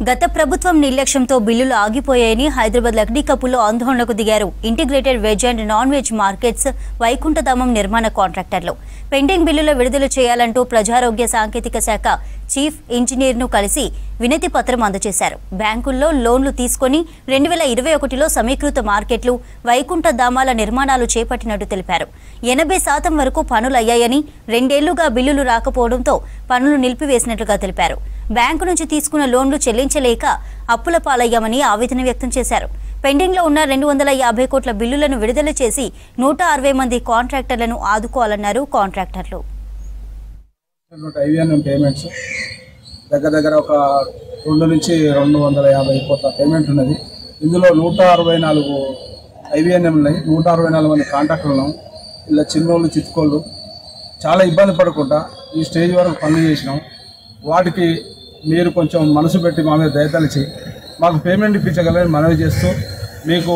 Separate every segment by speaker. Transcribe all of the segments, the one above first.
Speaker 1: గత ప్రభుత్వం నిర్లక్ష్యంతో బిల్లులు ఆగిపోయాయని హైదరాబాద్ లక్డీ కప్పులో ఆందోళనకు దిగారు integrated veg and non veg markets వైకుంఠధామం నిర్మాణ కాంట్రాక్టర్లు పెండింగ్ బిల్లులు విడుదల చేయాలంటూ ప్రజారోగ్య సాంకేతిక శాఖ చీఫ్ ఇంజనీర్ను కలిసి వినతి పత్రం అందజేశారు బ్యాంకుల్లో లోన్లు తీసుకొని రెండు వేల ఇరవై ఒకటిలో సమీకృత మార్కెట్లు వైకుంఠ ధామాల నిర్మాణాలు చేపట్టినట్టు తెలిపారు ఎనభై శాతం వరకు పనులు అయ్యాయని రెండేళ్లుగా బిల్లులు రాకపోవడంతో పనులు నిలిపివేసినట్లుగా తెలిపారు బ్యాంకు నుంచి తీసుకున్న లోన్లు చెల్లించలేక అప్పుల పాలయ్యామని ఆవేదన వ్యక్తం చేశారు పెండింగ్ లో ఉన్న రెండు వందల యాభై కోట్ల బిల్లులను విడుదల చేసి నూట అరవై మంది కాంట్రాక్టర్లను ఆదుకోవాలన్నారు కాంట్రాక్టర్లు
Speaker 2: ఐవీఎన్ఎం పేమెంట్స్ దగ్గర దగ్గర ఒక రెండు నుంచి రెండు వందల యాభై కోట్ల పేమెంట్ ఉన్నది ఇందులో నూట అరవై నాలుగు ఐవీఎన్ఎం ఉన్నాయి నూట అరవై నాలుగు మంది కాంట్రాక్టర్లు ఉన్నాం ఇలా చిన్నోళ్ళు చిత్కోళ్ళు చాలా ఇబ్బంది పడకుండా ఈ స్టేజ్ వరకు పనులు చేసినాం వాటికి మీరు కొంచెం మనసు పెట్టి మా మీద దయతలిచి మాకు పేమెంట్ ఇప్పించగలని మనవి చేస్తూ మీకు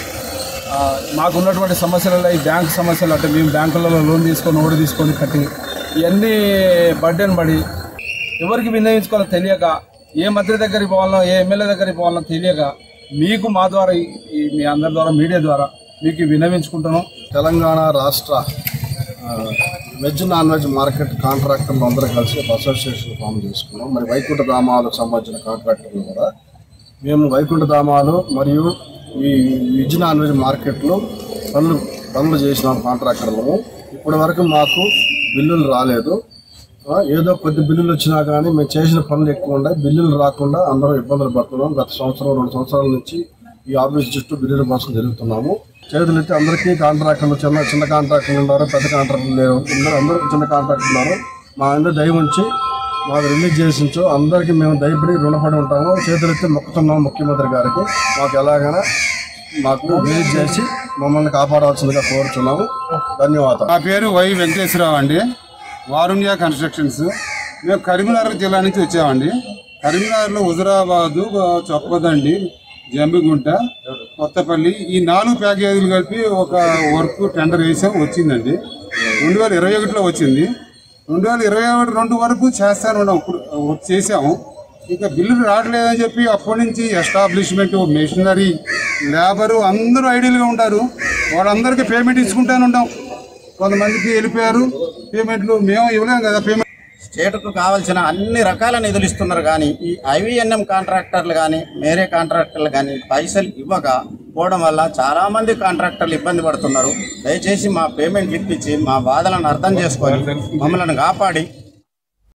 Speaker 2: ఆ, మాకు ఉన్నటువంటి సమస్యలలో ఈ బ్యాంక్ సమస్యలు అంటే మేము బ్యాంకులలో లోన్ తీసుకొని ఓడి తీసుకొని కట్టి ఇవన్నీ బర్డెన్ పడి ఎవరికి వినియోగించుకోవాలో తెలియక ఏ మంత్రి దగ్గరికి పోవాలో ఏ ఎమ్మెల్యే దగ్గరికి పోవాలో తెలియక మీకు మా ద్వారా ఈ- ఈ మీ అందరి ద్వారా మీడియా ద్వారా మీకు విన్నవించుకుంటున్నాం
Speaker 3: తెలంగాణ రాష్ట్ర ఆ, వెజ్ నాన్ వెజ్ మార్కెట్ కాంట్రాక్టర్లు అందరూ కలిసి ఒక అసోసియేషన్ ఫామ్ చేసుకున్నాం మరి వైకుంఠ ధామాలకు సంబంధించిన కాంట్రాక్టర్లు కూడా మేము వైకుంఠ ధామాలు మరియు ఈ వెజ్ నాన్ వెజ్ మార్కెట్లో పనులు పనులు చేసినాం కాంట్రాక్టర్లము ఇప్పటి వరకు మాకు బిల్లులు రాలేదు ఆ, ఏదో కొద్ది బిల్లులు వచ్చినా కానీ మేము చేసిన పనులు ఎక్కువ ఉన్నాయి బిల్లులు రాకుండా అందరం ఇబ్బందులు పడుతున్నాం గత సంవత్సరం రెండు సంవత్సరాల నుంచి ఈ ఆఫీస్ చుట్టూ బిల్లుల కోసం జరుగుతున్నాము చేతులు ఎత్తి అందరికీ కాంట్రాక్టర్లు చిన్న చిన్న కాంట్రాక్టర్లు ఉన్నారు పెద్ద కాంట్రాక్టర్లు లేరు అందరూ అందరూ చిన్న కాంట్రాక్టర్లు ఉన్నారు మా అందరూ దయ ఉంచి మాకు రిలీజ్ చేసించు అందరికీ మేము దయపడి రుణపడి ఉంటాము చేతులు ఎత్తి మొక్కుతున్నాము ముఖ్యమంత్రి గారికి మాకు ఎలాగైనా మాకు రిలీజ్ చేసి మమ్మల్ని కాపాడవలసిందిగా కోరుచున్నాము ధన్యవాదాలు
Speaker 4: నా పేరు వై వెంకటేశ్వరరావు అండి వారుణ్య కన్స్ట్రక్షన్స్ మేము కరీంనగర్ జిల్లా నుంచి వచ్చామండి కరీంనగర్లో హుజరాబాదు చొప్పదండి జంబిగుంట కొత్తపల్లి ఈ నాలుగు ప్యాకేజీలు కలిపి ఒక వర్క్ టెండర్ వేసాం వచ్చిందండి రెండు వేల ఇరవై ఒకటిలో వచ్చింది రెండు వేల ఇరవై ఒకటి రెండు వరకు చేస్తాను ఉన్నాం. ఇప్పుడు వర్క్ చేసాము ఇంకా బిల్లులు రావట్లేదని చెప్పి అప్పటి నుంచి ఎస్టాబ్లిష్మెంట్ మెషినరీ లేబరు అందరూ ఐడియల్గా ఉంటారు వాళ్ళందరికీ పేమెంట్ ఇచ్చుకుంటానే ఉంటాం కొంతమందికి వెళ్ళిపోయారు పేమెంట్లు మేము ఇవ్వలేము కదా పేమెంట్
Speaker 5: స్టేట్కు కావాల్సిన అన్ని రకాల నిధులు ఇస్తున్నారు కానీ ఈ ఐవీఎన్ఎం కాంట్రాక్టర్లు కానీ వేరే కాంట్రాక్టర్లు కానీ పైసలు ఇవ్వక పోవడం వల్ల చాలామంది కాంట్రాక్టర్లు ఇబ్బంది పడుతున్నారు దయచేసి మా పేమెంట్లు ఇప్పించి మా బాధలను అర్థం చేసుకొని మమ్మల్ని కాపాడి